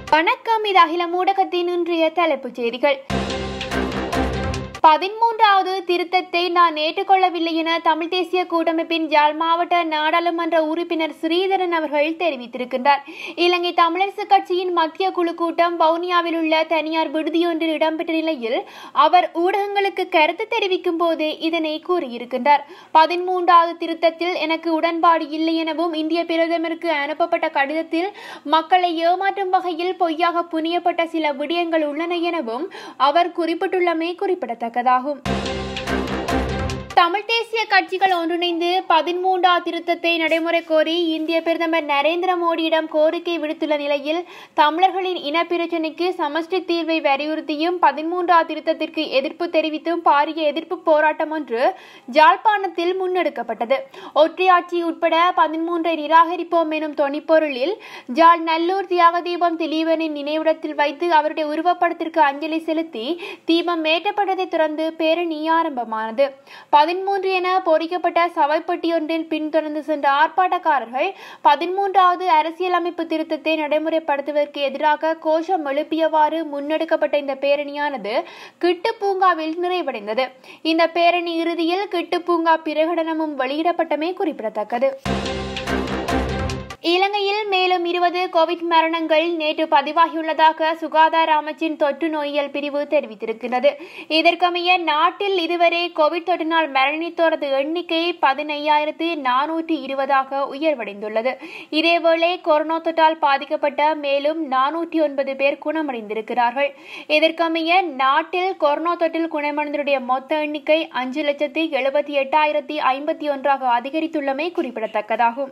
வணக்கம் இது அகில ஊடகத்தின் இன்றைய தலைப்புச் செய்திகள் பதிமூன்றாவது திருத்தத்தை நான் ஏற்றுக்கொள்ளவில்லை என தமிழ் தேசிய கூட்டமைப்பின் யாழ் மாவட்ட நாடாளுமன்ற உறுப்பினர் ஸ்ரீதரன் அவர்கள் தெரிவித்திருக்கின்றார் இலங்கை தமிழரசு கட்சியின் மத்திய குழு கூட்டம் வவுனியாவில் உள்ள தனியார் விடுதியொன்றில் இடம்பெற்ற நிலையில் அவர் ஊடகங்களுக்கு கருத்து தெரிவிக்கும் போதே இதனை கூறியிருக்கின்றார் பதிமூன்றாவது திருத்தத்தில் எனக்கு உடன்பாடு இல்லை எனவும் இந்திய பிரதமருக்கு அனுப்பப்பட்ட கடிதத்தில் மக்களை ஏமாற்றும் வகையில் பொய்யாக புனியப்பட்ட சில விடயங்கள் உள்ளன எனவும் அவர் குறிப்பிட்டுள்ளமை குறிப்பிடத்தக்கதாகும் தமிழ் தேசிய கட்சிகள் ஒன்றிணைந்து பதிமூன்றாவது திருத்தத்தை நடைமுறை கோரி இந்திய பிரதமர் நரேந்திர மோடியிடம் கோரிக்கை விடுத்துள்ள நிலையில் தமிழர்களின் இனப்பிரச்சினைக்கு சமஷ்டி தீர்வை வலியுறுத்தியும் பதிமூன்றாவது திருத்தத்திற்கு எதிர்ப்பு தெரிவித்தும் பாரிய எதிர்ப்பு போராட்டம் ஒன்று ஜாழ்ப்பாணத்தில் முன்னெடுக்கப்பட்டது ஒற்றையாட்சி உட்பட பதிமூன்றை நிராகரிப்போம் எனும் தொனிப்பொருளில் ஜாழ் நல்லூர் தியாக தீபம் திலீபனின் நினைவிடத்தில் வைத்து அவருடைய உருவப்படத்திற்கு அஞ்சலி செலுத்தி தீபம் ஏற்றப்பட்டதை தொடர்ந்து பேரணி ஆரம்பமானது பதிமூன்று என பொறிக்கப்பட்ட சவைப்பட்டியொன்றில் பின்தொடர்ந்து சென்ற ஆர்ப்பாட்டக்காரர்கள் பதிமூன்றாவது அரசியலமைப்பு திருத்தத்தை நடைமுறைப்படுத்துவதற்கு எதிராக கோஷம் எழுப்பியவாறு முன்னெடுக்கப்பட்ட இந்த பேரணியானது கிட்டு பூங்காவில் நிறைவடைந்தது இந்த பேரணி இறுதியில் கிட்டு பூங்கா பிரகடனமும் வெளியிடப்பட்டமை குறிப்பிடத்தக்கது இலங்கையில் மேலும் இருபது கோவிட் மரணங்கள் நேற்று பதிவாகியுள்ளதாக சுகாதார அமைச்சின் தொற்று நோயியல் பிரிவு தெரிவித்திருக்கிறது இதற்கமைய நாட்டில் இதுவரை கோவிட் தொற்றினால் மரணித்தோரது எண்ணிக்கை பதினையாயிரத்து நானூற்றி இருபதாக உயர்வடைந்துள்ளது இதேவேளை கொரோனா தொற்றால் பாதிக்கப்பட்ட மேலும் நானூற்றி ஒன்பது பேர் குணமடைந்திருக்கிறார்கள் இதற்கமைய நாட்டில் கொரோனா தொற்றில் குணமடைந்தவருடைய மொத்த எண்ணிக்கை அஞ்சு லட்சத்து எழுபத்தி எட்டாயிரத்தி ஐம்பத்தி ஒன்றாக அதிகரித்துள்ளமை குறிப்பிடத்தக்கதாகும்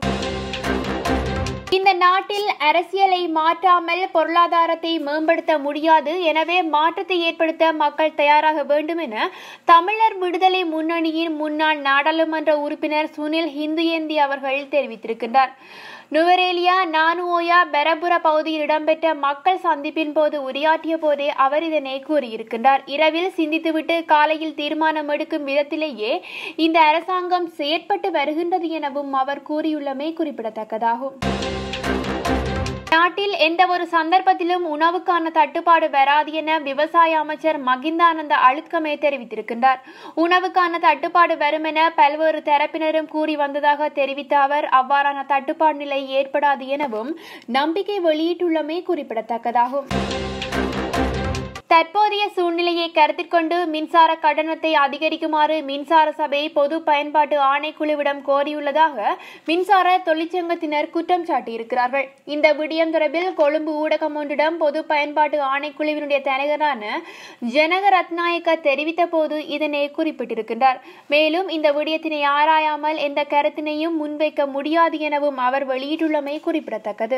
இந்த நாட்டில் அரசியலை மாற்றாமல் பொருளாதாரத்தை மேம்படுத்த முடியாது எனவே மாற்றத்தை ஏற்படுத்த மக்கள் தயாராக வேண்டும் என தமிழர் விடுதலை முன்னணியின் முன்னாள் நாடாளுமன்ற உறுப்பினர் சுனில் ஹிந்துயேந்தி அவர்கள் தெரிவித்திருக்கின்றார் நுவரேலியா நானுஓயா பெரபுர பகுதியில் இடம்பெற்ற மக்கள் சந்திப்பின் போது உரையாற்றிய போதே அவர் இதனை கூறியிருக்கின்றார் இரவில் சிந்தித்துவிட்டு காலையில் தீர்மானம் எடுக்கும் விதத்திலேயே இந்த அரசாங்கம் செயற்பட்டு வருகின்றது எனவும் அவர் கூறியுள்ளமை குறிப்பிடத்தக்கதாகும் நாட்டில் எந்த ஒரு சந்தர்ப்பத்திலும் உணவுக்கான தட்டுப்பாடு வராது என விவசாய அமைச்சர் மகிந்தானந்த அழுத்கமே தெரிவித்திருக்கின்றார் உணவுக்கான தட்டுப்பாடு வரும் என பல்வேறு தரப்பினரும் கூறி வந்ததாக தெரிவித்த அவர் அவ்வாறான தட்டுப்பாடு நிலை ஏற்படாது எனவும் நம்பிக்கை வெளியிட்டுள்ளமை குறிப்பிடத்தக்கதாகும் தற்போதைய சூழ்நிலையை கருத்தில் கொண்டு மின்சார கட்டணத்தை அதிகரிக்குமாறு மின்சார சபை பொது பயன்பாட்டு ஆணைக்குழுவிடம் கோரியுள்ளதாக மின்சார தொழிற்சங்கத்தினர் குற்றம் சாட்டியிருக்கிறார்கள் இந்த விடயம் தொடர்பில் கொழும்பு ஊடகம் ஒன்றிடம் பொது பயன்பாட்டு ஆணைக்குழுவினுடைய தலைவரான ஜனக ரத்நாயக்க தெரிவித்த போது இதனை குறிப்பிட்டிருக்கின்றார் மேலும் இந்த விடயத்தினை ஆராயாமல் எந்த கருத்தினையும் முன்வைக்க முடியாது எனவும் அவர் வெளியிட்டுள்ளமை குறிப்பிடத்தக்கது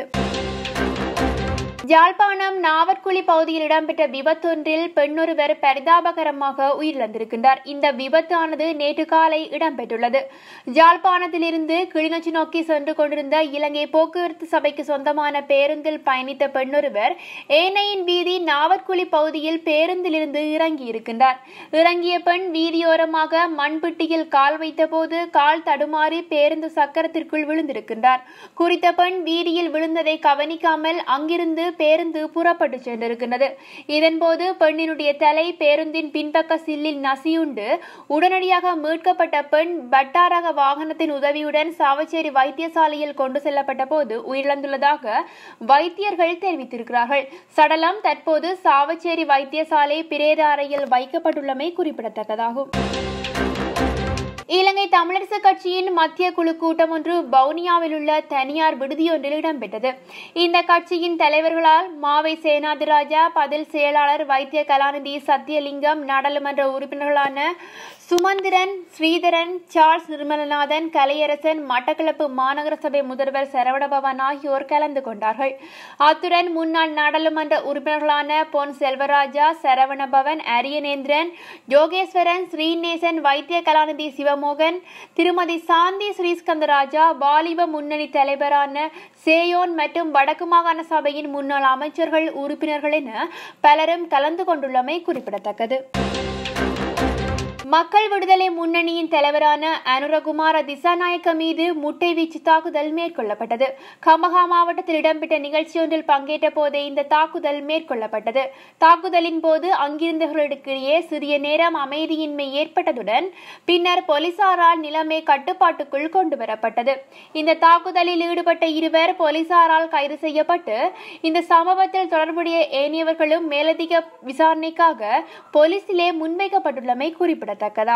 யாழ்ப்பாணம் நாவற்குழி பகுதியில் இடம்பெற்ற விபத்தொன்றில் பெண்ணொருவர் பரிதாபகரமாக உயிரிழந்திருக்கின்றார் இந்த விபத்தானது நேற்று காலை இடம்பெற்றுள்ளது யாழ்ப்பாணத்திலிருந்து கிளிநொச்சி நோக்கி சென்று கொண்டிருந்த இலங்கை போக்குவரத்து சபைக்கு சொந்தமான பேருந்தில் பயணித்த பெண்ணொருவர் ஏனையின் வீதி நாவற்குழி பகுதியில் பேருந்திலிருந்து இறங்கியிருக்கின்றார் இறங்கிய பெண் வீதியோரமாக மண்புட்டியில் கால் வைத்தபோது கால் தடுமாறி பேருந்து சக்கரத்திற்குள் விழுந்திருக்கின்றார் குறித்த பெண் வீதியில் விழுந்ததை கவனிக்காமல் அங்கிருந்து பேருந்து புறப்பட்டு சென்றிருக்கின்றது இதன்போது பெண்ணினுடைய தலை பேருந்தின் பின்பக்க சில்லில் நசியுண்டு உடனடியாக மீட்கப்பட்ட பெண் வட்டாரக வாகனத்தின் உதவியுடன் சாவச்சேரி வைத்தியசாலையில் கொண்டு செல்லப்பட்ட போது உயிரிழந்துள்ளதாக வைத்தியர்கள் தெரிவித்திருக்கிறார்கள் சடலம் தற்போது சாவச்சேரி வைத்தியசாலை பிரேத அறையில் வைக்கப்பட்டுள்ளமை குறிப்பிடத்தக்கதாகும் இலங்கை தமிழரசு கட்சியின் மத்திய குழு கூட்டம் ஒன்று வவுனியாவில் உள்ள தனியார் விடுதியொன்றில் இடம்பெற்றது இந்த கட்சியின் தலைவர்களால் மாவை சேனாதிராஜா பதில் செயலாளர் வைத்திய கலாநிதி சத்தியலிங்கம் நாடாளுமன்ற உறுப்பினர்களான சுமந்திரன் ஸ்ரீதரன் சார்ல்ஸ் நிர்மலநாதன் கலையரசன் மட்டக்களப்பு மாநகர சபை முதல்வர் சரவணபவன் ஆகியோர் கலந்து கொண்டார்கள் அத்துடன் முன்னாள் நாடாளுமன்ற உறுப்பினர்களான பொன் செல்வராஜா சரவணபவன் அரியநேந்திரன் யோகேஸ்வரன் ஸ்ரீநேசன் வைத்திய கலாநிதி சிவமோகன் திருமதி சாந்தி ஸ்ரீஸ்கந்தராஜா வாலிப முன்னணி தலைவரான சேயோன் மற்றும் வடக்கு மாகாண சபையின் முன்னாள் அமைச்சர்கள் உறுப்பினர்கள் என பலரும் கலந்து கொண்டுள்ளமை குறிப்பிடத்தக்கது மக்கள் விடுதலை முன்னணியின் தலைவரான அனுரகுமார திசாநாயக்க மீது முட்டை வீச்சு தாக்குதல் மேற்கொள்ளப்பட்டது கமகா மாவட்டத்தில் இடம்பெற்ற நிகழ்ச்சியொன்றில் பங்கேற்ற போதே இந்த தாக்குதல் மேற்கொள்ளப்பட்டது தாக்குதலின் போது அங்கிருந்தவர்களுக்கிடையே சிறிய நேரம் அமைதியின்மை ஏற்பட்டதுடன் பின்னர் போலீசாரால் நிலைமை கட்டுப்பாட்டுக்குள் கொண்டு வரப்பட்டது இந்த தாக்குதலில் ஈடுபட்ட இருவர் போலீசாரால் கைது செய்யப்பட்டு இந்த சம்பவத்தில் தொடர்புடைய ஏனையவர்களும் மேலதிக விசாரணைக்காக போலீசிலே முன்வைக்கப்பட்டுள்ளமை குறிப்பிடத்தக்கதாகும்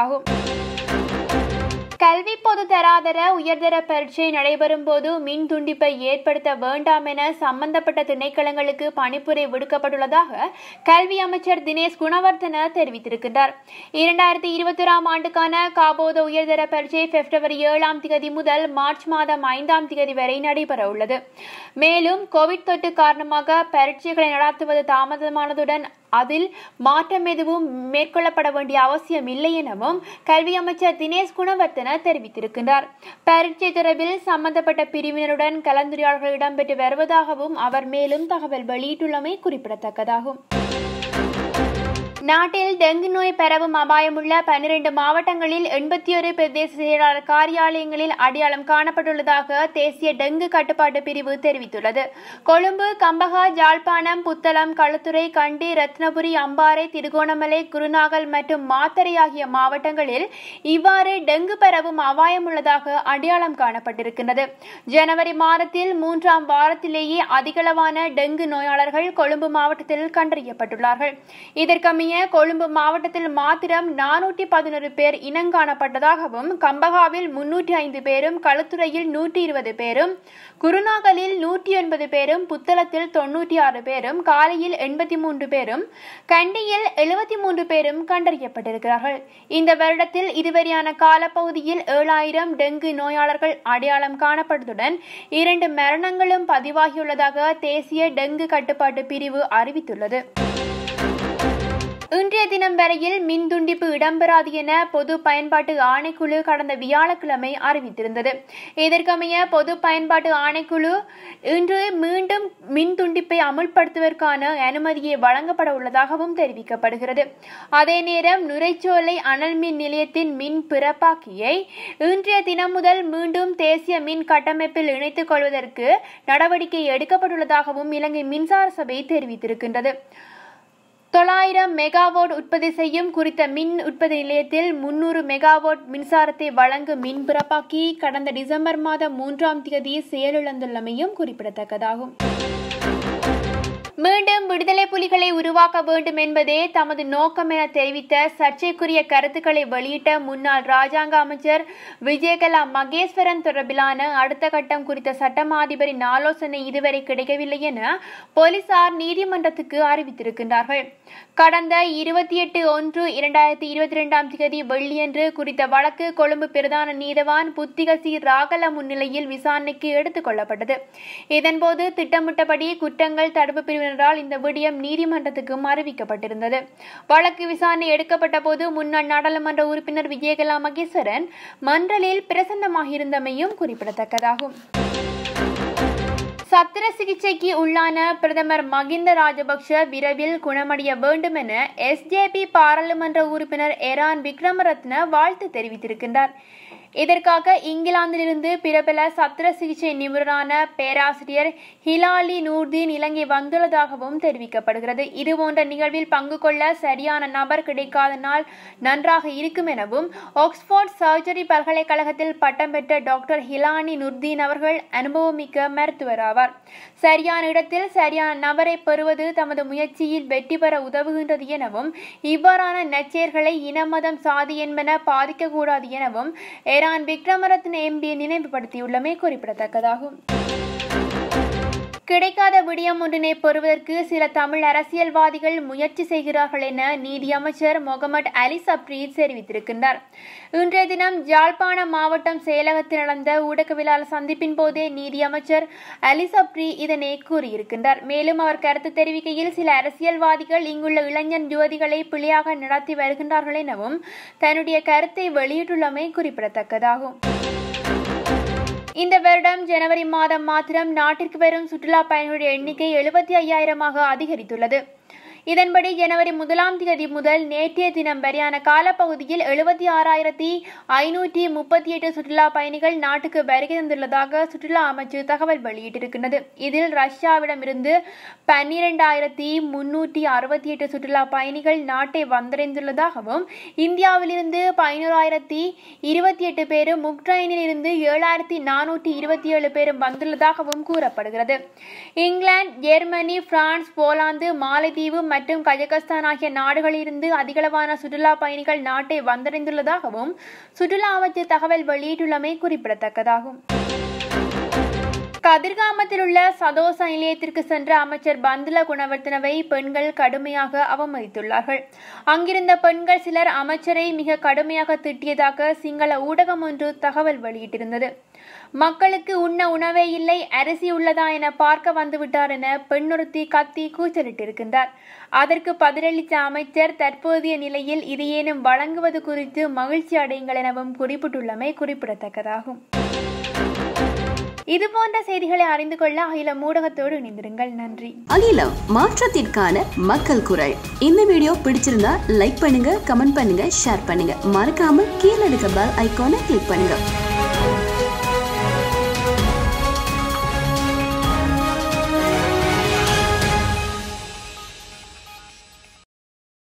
கல்வி பொது தராதர உயர்தர பரீட்சை நடைபெறும் போது மின் துண்டிப்பை ஏற்படுத்த வேண்டாம் என சம்பந்தப்பட்ட திணைக்களங்களுக்கு பணிப்புரை விடுக்கப்பட்டுள்ளதாக கல்வி அமைச்சர் தினேஷ் குணவர்தன தெரிவித்திருக்கிறார் இரண்டாயிரத்தி இருபத்தி ஓராம் ஆண்டுக்கான காபோத உயர்தர பரீட்சை பிப்ரவரி ஏழாம் தேதி முதல் மார்ச் மாதம் ஐந்தாம் தேதி வரை நடைபெற உள்ளது மேலும் கோவிட் தொற்று காரணமாக பரீட்சைகளை நடத்துவது தாமதமானதுடன் அதில் மாற்றம் எதுவும் மேற்கொள்ளப்பட வேண்டிய அவசியம் இல்லை எனவும் கல்வி அமைச்சர் தினேஷ் குணவர்த்தன தெரிவித்திருக்கின்றார் பரீட்சை தொடர்பில் சம்பந்தப்பட்ட பிரிவினருடன் கலந்துரையாடல்கள் இடம்பெற்று வருவதாகவும் அவர் மேலும் தகவல் வெளியிட்டுள்ளமை குறிப்பிடத்தக்கதாகும் நாட்டில் டெங்கு நோய் பரவும் அபாயமுள்ள பன்னிரண்டு மாவட்டங்களில் எண்பத்தி ஒரு பிரதேச செயலாளர் காரியாலயங்களில் அடையாளம் காணப்பட்டுள்ளதாக தேசிய டெங்கு கட்டுப்பாட்டு பிரிவு தெரிவித்துள்ளது கொழும்பு கம்பகா ஜாழ்ப்பாணம் புத்தளம் களுத்துறை கண்டி ரத்னபுரி அம்பாறை திருகோணமலை குருநாகல் மற்றும் மாத்தறை ஆகிய மாவட்டங்களில் இவ்வாறு டெங்கு பரவும் அபாயம் உள்ளதாக அடையாளம் காணப்பட்டிருக்கின்றது ஜனவரி மாதத்தில் மூன்றாம் வாரத்திலேயே அதிகளவான டெங்கு நோயாளர்கள் கொழும்பு மாவட்டத்தில் கண்டறியப்பட்டுள்ளார்கள் இதற்கமைய கொழும்பு மாவட்டத்தில் மாத்திரம் நானூற்றி பதினொரு பேர் இனங்காணப்பட்டதாகவும் கம்பகாவில் முன்னூற்றி ஐந்து பேரும் களுத்துறையில் நூற்றி இருபது பேரும் குருநாகலில் நூற்றி ஒன்பது பேரும் புத்தளத்தில் தொன்னூற்றி ஆறு பேரும் காலையில் எண்பத்தி மூன்று பேரும் கண்டியில் எழுபத்தி மூன்று பேரும் கண்டறியப்பட்டிருக்கிறார்கள் இந்த வருடத்தில் இதுவரையான காலப்பகுதியில் ஏழாயிரம் டெங்கு நோயாளர்கள் அடையாளம் காணப்பட்டதுடன் இரண்டு மரணங்களும் பதிவாகியுள்ளதாக தேசிய டெங்கு கட்டுப்பாட்டு பிரிவு அறிவித்துள்ளது இன்றைய தினம் வரையில் மின் துண்டிப்பு இடம்பெறாது என பொது பயன்பாட்டு ஆணைக்குழு கடந்த வியாழக்கிழமை அறிவித்திருந்தது இதற்கமைய பொது பயன்பாட்டு ஆணைக்குழு இன்று மீண்டும் மின் துண்டிப்பை அமுல்படுத்துவதற்கான அனுமதியை வழங்கப்பட உள்ளதாகவும் தெரிவிக்கப்படுகிறது அதே நேரம் நுரைச்சோலை அனல் மின் நிலையத்தின் மின் பிறப்பாக்கியை இன்றைய தினம் முதல் மீண்டும் தேசிய மின் கட்டமைப்பில் இணைத்துக் கொள்வதற்கு நடவடிக்கை எடுக்கப்பட்டுள்ளதாகவும் இலங்கை மின்சார சபை தெரிவித்திருக்கின்றது தொள்ளாயிரம் மெகாவாட் உற்பத்தி செய்யும் குறித்த மின் உற்பத்தி நிலையத்தில் முன்னூறு மெகாவாட் மின்சாரத்தை வழங்கும் மின் பிறப்பாக்கி கடந்த டிசம்பர் மாதம் மூன்றாம் தேதி செயலிழந்துள்ளமையும் குறிப்பிடத்தக்கதாகும் மீண்டும் விடுதலை புலிகளை உருவாக்க வேண்டும் என்பதே தமது நோக்கம் என தெரிவித்த சர்ச்சைக்குரிய கருத்துக்களை வெளியிட்ட முன்னாள் ராஜாங்க அமைச்சர் விஜயகலா மகேஸ்வரன் தொடர்பிலான அடுத்த கட்டம் குறித்த சட்டமா அதிபரின் ஆலோசனை இதுவரை கிடைக்கவில்லை என போலீசார் நீதிமன்றத்துக்கு அறிவித்திருக்கின்றார்கள் கடந்த இருபத்தி எட்டு ஒன்று இரண்டாயிரத்தி இருபத்தி இரண்டாம் தேதி வெள்ளியன்று குறித்த வழக்கு கொழும்பு பிரதான நீதவான் புத்திகசி ராகல முன்னிலையில் விசாரணைக்கு எடுத்துக் கொள்ளப்பட்டது இதன்போது திட்டமிட்டபடி குற்றங்கள் தடுப்பு பிரிவினரால் இந்த விடயம் நீதிமன்றத்துக்கும் அறிவிக்கப்பட்டிருந்தது வழக்கு விசாரணை எடுக்கப்பட்ட போது முன்னாள் நாடாளுமன்ற உறுப்பினர் விஜயகலா மகேஸ்வரன் மன்றலில் பிரசன்னமாகியிருந்தமையும் குறிப்பிடத்தக்கதாகும் சத்திர சிகிச்சைக்கு உள்ளான பிரதமர் மகிந்த ராஜபக்ஷ விரைவில் குணமடைய வேண்டும் என எஸ்ஜேபி பாராளுமன்ற உறுப்பினர் எரான் விக்ரமரத்ன வாழ்த்து தெரிவித்திருக்கின்றார் இதற்காக இங்கிலாந்திலிருந்து பிரபல சத்திர சிகிச்சை நிபுணரான பேராசிரியர் ஹிலாலி நூர்தீன் இலங்கை வந்துள்ளதாகவும் தெரிவிக்கப்படுகிறது இதுபோன்ற நிகழ்வில் பங்கு கொள்ள சரியான நபர் கிடைக்காத நாள் நன்றாக இருக்கும் எனவும் ஆக்ஸ்போர்ட் சர்ஜரி பல்கலைக்கழகத்தில் பட்டம் பெற்ற டாக்டர் ஹிலானி நுர்தீன் அவர்கள் அனுபவமிக்க மருத்துவர் ஆவார் சரியான இடத்தில் சரியான நபரை பெறுவது தமது முயற்சியில் வெற்றி பெற உதவுகின்றது எனவும் இவ்வாறான நச்செயர்களை இனமதம் சாதி என்பன பாதிக்கக்கூடாது எனவும் ஏரான் விக்ரமரத்ன எம்பி நினைவுபடுத்தியுள்ளமை குறிப்பிடத்தக்கதாகும் கிடைக்காத விடயம் ஒன்றினை பெறுவதற்கு சில தமிழ் அரசியல்வாதிகள் முயற்சி செய்கிறார்கள் என நீதியமைச்சர் முகமது அலி சப்ரி தெரிவித்திருக்கின்றார் இன்றைய தினம் ஜாழ்ப்பாணம் மாவட்டம் செயலகத்தில் நடந்த ஊடகவியலாளர் சந்திப்பின் போதே நீதியமைச்சர் அலி சப்ரி இதனை கூறியிருக்கின்றார் மேலும் அவர் கருத்து தெரிவிக்கையில் சில அரசியல்வாதிகள் இங்குள்ள இளைஞர் யுவதிகளை பிழையாக நடத்தி வருகின்றார்கள் எனவும் தன்னுடைய கருத்தை வெளியிட்டுள்ளமை குறிப்பிடத்தக்கதாகும் இந்த வருடம் ஜனவரி மாதம் மாத்திரம் நாட்டிற்கு வரும் சுற்றுலா பயணிகளுடைய எண்ணிக்கை எழுபத்தி ஐயாயிரமாக அதிகரித்துள்ளது இதன்படி ஜனவரி முதலாம் தேதி முதல் நேற்றைய தினம் வரையான காலப்பகுதியில் எழுபத்தி ஆறாயிரத்தி ஐநூற்றி முப்பத்தி எட்டு சுற்றுலா பயணிகள் நாட்டுக்கு வருகை தந்துள்ளதாக சுற்றுலா அமைச்சு தகவல் வெளியிட்டிருக்கிறது இதில் ரஷ்யாவிடமிருந்து பன்னிரெண்டாயிரத்தி முன்னூற்றி அறுபத்தி எட்டு சுற்றுலா பயணிகள் நாட்டை வந்தடைந்துள்ளதாகவும் இந்தியாவிலிருந்து பதினோராயிரத்தி இருபத்தி எட்டு பேரும் உக்ரைனில் இருந்து ஏழாயிரத்தி நானூற்றி இருபத்தி ஏழு பேரும் வந்துள்ளதாகவும் கூறப்படுகிறது இங்கிலாந்து ஜெர்மனி பிரான்ஸ் போலாந்து மாலைதீவு மற்றும் கஜகஸ்தான் ஆகிய நாடுகளிலிருந்து அதிகளவான சுற்றுலா பயணிகள் நாட்டை வந்தடைந்துள்ளதாகவும் சுற்றுலா அமைச்சு தகவல் வெளியிட்டுள்ளமை குறிப்பிடத்தக்கதாகும் கதிர்காமத்தில் உள்ள சதோச நிலையத்திற்கு சென்ற அமைச்சர் பந்துல குணவர்த்தனவை பெண்கள் கடுமையாக அவமதித்துள்ளார்கள் அங்கிருந்த பெண்கள் சிலர் அமைச்சரை மிக கடுமையாக திட்டியதாக சிங்கள ஊடகம் ஒன்று தகவல் வெளியிட்டிருந்தது மக்களுக்கு உண்ண உணவே இல்லை அரிசி உள்ளதா என பார்க்க வந்துவிட்டார் என பெண்ணொருத்தி கத்தி கூச்சலிட்டிருக்கின்றார் அதற்கு பதிலளித்த அமைச்சர் தற்போதைய நிலையில் இது ஏனும் வழங்குவது குறித்து மகிழ்ச்சி அடையுங்கள் எனவும் குறிப்பிட்டுள்ளமை குறிப்பிடத்தக்கதாகும் இது போன்ற செய்திகளை அறிந்து கொள்ள அகில ஊடகத்தோடு இணைந்திருங்கள் நன்றி அகிலம் மாற்றத்திற்கான மக்கள் குரல் இந்த வீடியோ பிடிச்சிருந்தா லைக் பண்ணுங்க கமெண்ட் பண்ணுங்க ஷேர் பண்ணுங்க மறக்காம கீழே இருக்க பெல் ஐகானை கிளிக் பண்ணுங்க